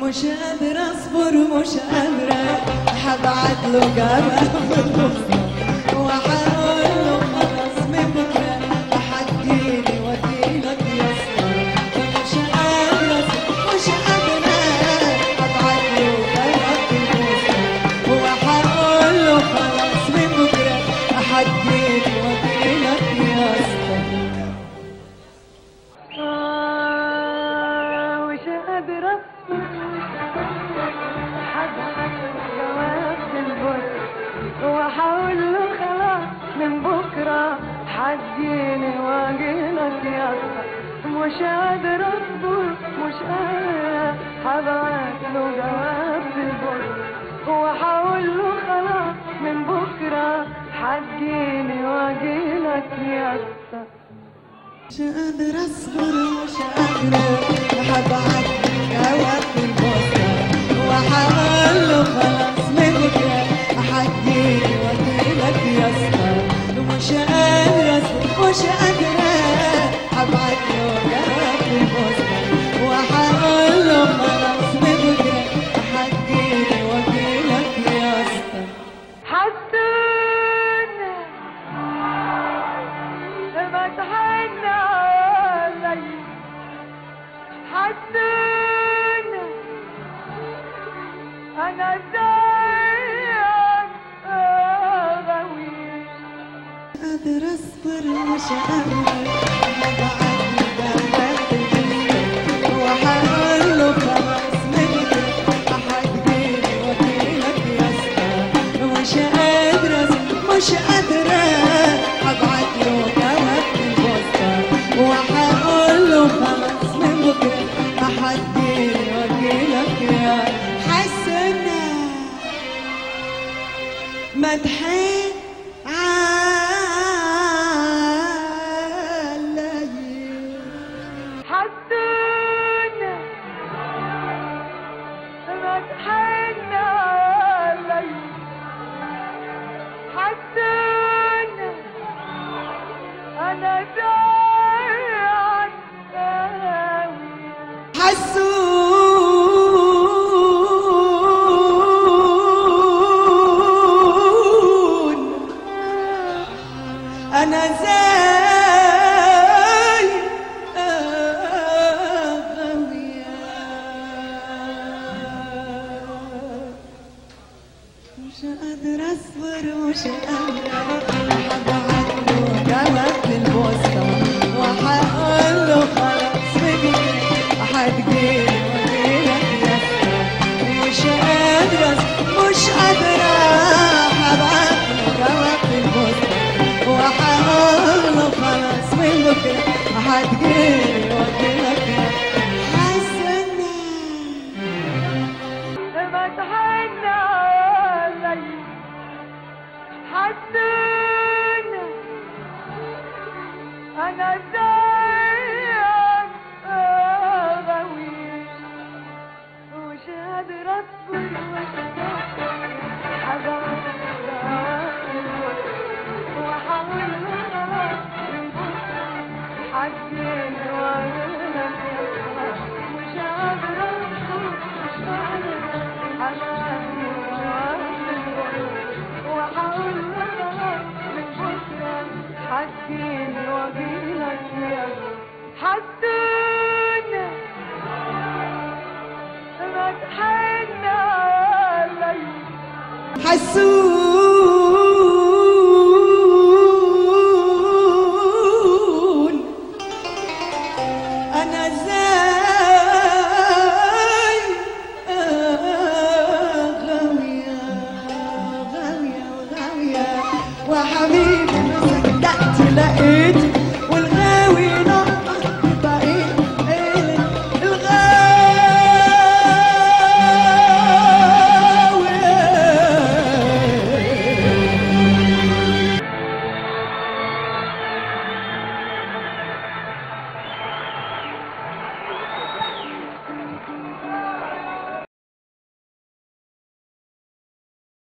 مش قادرة اصبر مش قادرة حبعت له جواب وحقول له خلاص من بكرة حجيني وكيلك يسطر مش قادرة مش قادرة حبعت له جواب وحقول له خلاص من بكرة حجيني وكيلك يسطر آه، مش قادرة جواب البر وحاول له خلاص من بكرة حجيني واجيلك يا اسطى مش قادرة اصبر مش قادرة هبعت له جواب البر وحاول له خلاص من بكرة حجيني واجيلك يا اسطى مش قادرة اصبر مش قادرة هبعت جواب البوسطة وحقول له خلاص من بكرة حجيني واجيلك يا اسطى مش قادرة اصبر مش قادرة هبعت له جواب البوسطة وحقول له خلاص من بكرة حجيني واجيلك يا اسطى حسنا ما تحن علي حسنا انا زيك غوي قادر اصبر مش قادرة هبعت جواب البوسطة وحقول له خلاص من بكرة حجيني واجيلك يا اسطى مش قادرة مش قادرة هبعت له جواب البوسطة وحقول له خلاص من بكرة حجيني واجيلك يا حسنا مدحين علي حسنا ما تحن علي حسنا انا زيك غوي حسون انا زي مش قادر اصبر مش قادرة هبعت له جواب البوسطة وهقول له خلاص بجيلك هتجيلي واجيلك يا اسطى مش قادرة مش قادرة هبعت له جواب البوسطة وهقول له خلاص من بكرة هتجيلي واجيلك يا حسنا ما تحن علي حسنا انا زيك غوي ومش قادر اصبر مش قادر حضرت وحاول خلاص من بكره حجيني وانا مش قادر اصبر مش قادر وحاول خلاص من بكره حجيني واجيلك يا حسنا ما تحن علي حسون